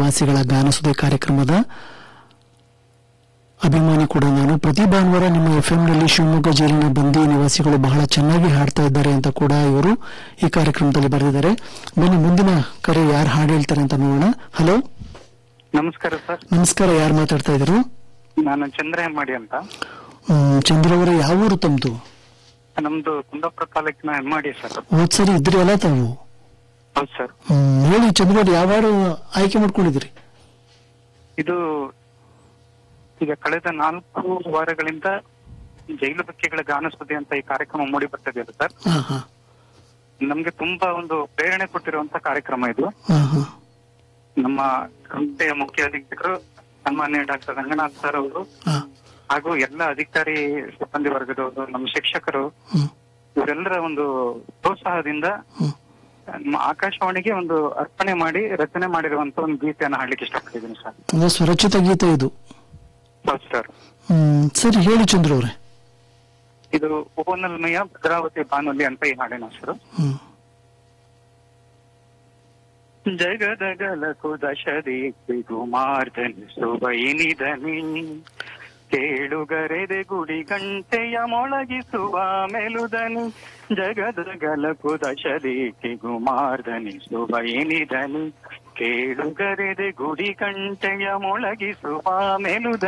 ನಿವಾಸಿಗಳ ಗಾನಸುದೆ ಕಾರ್ಯಕ್ರಮದ ಅಭಿಮಾನಿ ಕೂಡ ನಾನು ಪ್ರತಿ ಭಾನುವಾರ ನಿಮ್ಮ ಎಫ್ ನಲ್ಲಿ ಶಿವಮೊಗ್ಗ ಜೈಲಿನ ಬಂದಿ ನಿವಾಸಿಗಳು ಬಹಳ ಚೆನ್ನಾಗಿ ಹಾಡ್ತಾ ಇದ್ದಾರೆ ಅಂತ ಕೂಡ ಇವರು ಈ ಕಾರ್ಯಕ್ರಮದಲ್ಲಿ ಬರೆದಿದ್ದಾರೆ ಬನ್ನಿ ಮುಂದಿನ ಕರೆ ಯಾರು ಹಾಡು ಹೇಳ್ತಾರೆ ಅಂತ ನೋಡೋಣ ಹಲೋ ನಮಸ್ಕಾರ ಸರ್ ನಮಸ್ಕಾರ ಯಾರು ಮಾತಾಡ್ತಾ ಇದ್ರು ನಾನು ಚಂದ್ರ ಹೆಮ್ಮಾಡಿ ಅಂತ ಹ್ಮ್, ಚಂದ್ರ ಅವರೇ ಯಾವ ಊರು ತಮ್ದು ನಮ್ದು ಕುಂದಾಪುರ ತಾಲೂಕಿನ ಹೆಮ್ಮಾಡಿ ಸರ್ ಹೋದ್ ಸರಿ ಇದ್ರಿ ಅಲ್ಲ ತಾವು ಹೌದು ಸರ್ ಹ್ಮ್, ಹೇಳಿ ಚಂದ್ರ ಅವ್ರು ಯಾವ ಹಾಡು ಆಯ್ಕೆ ಮಾಡ್ಕೊಂಡಿದ್ರಿ ಇದು ಈಗ ಕಳೆದ ನಾಲ್ಕು ವಾರಗಳಿಂದ ಜೈಲು ಬಕ್ಕಿಗಳ ಗಾನಸುದಿ ಅಂತ ಈ ಕಾರ್ಯಕ್ರಮ ಮೂಡಿ ಬರ್ತಿದೆಯಲ್ಲ ಸರ್ ಹಾ ಹಾ ನಮ್ಗೆ ತುಂಬಾ ಒಂದು ಪ್ರೇರಣೆ ಕೊಟ್ಟಿರುವಂತ ಕಾರ್ಯಕ್ರಮ ಇದು ಹಾ ಹಾ ನಮ್ಮ ಸಂಸ್ಥೆಯ ಮುಖ್ಯ ಅಧೀಕ್ಷಕರು ಸನ್ಮಾನ್ಯ ಡಾಕ್ಟರ್ ರಂಗನಾಥ್ ಸರ್ ಅವರು ಹಾ ಹಾಗೂ ಎಲ್ಲ ಅಧಿಕಾರಿ ಸಿಬ್ಬಂದಿ ವರ್ಗದವರು ನಮ್ಮ ಶಿಕ್ಷಕರು ಹ್ಮ್ ಇವರೆಲ್ಲರ ಒಂದು ಪ್ರೋತ್ಸಾಹದಿಂದ ಹ್ಮ್ ನಮ್ಮ ಆಕಾಶವಾಣಿಗೆ ಒಂದು ಅರ್ಪಣೆ ಮಾಡಿ ರಚನೆ ಮಾಡಿರುವಂತ ಒಂದು ಗೀತೆಯನ್ನು ಹಾಡ್ಲಿಕ್ಕೆ ಇಷ್ಟಪಟ್ಟಿದ್ದೀನಿ ಸರ್ ಅಂದ್ರೆ ಸ್ವರಚಿತ ಗೀತೆ ಇದು ಹೌದು ಸರ್ ಹ್ಮ್ ಸರಿ ಹೇಳಿ ಚಂದ್ರ ಅವ್ರೆ ಇದು ಓನಲ್ಮಯ ಭದ್ರಾವತಿ ಬಾನುಲಿ ಅಂತ ಈ ಹಾಡಿನ ಹೆಸರು ಹ್ಮ್ ಜಗದಗಲ ಕುದಶದಿ ಕುಮಾರ್ದನಿಸುವ ಇನಿದನಿ ಕೇಳುಗರೆದೆ ಗುಡಿ ಗಂಟೆಯ ಮೊಳಗಿಸುವ ಮೆಲುದನಿ ಜಗದಗಲ ಕುದಶದಿ ಕುಮಾರ್ದನಿಸುವ ಇನಿದನಿ ಕೇಳುಗರೆದೆ ಗುಡಿ ಗಂಟೆಯ ಮೊಳಗಿಸುವ ಮೆಲುದನಿ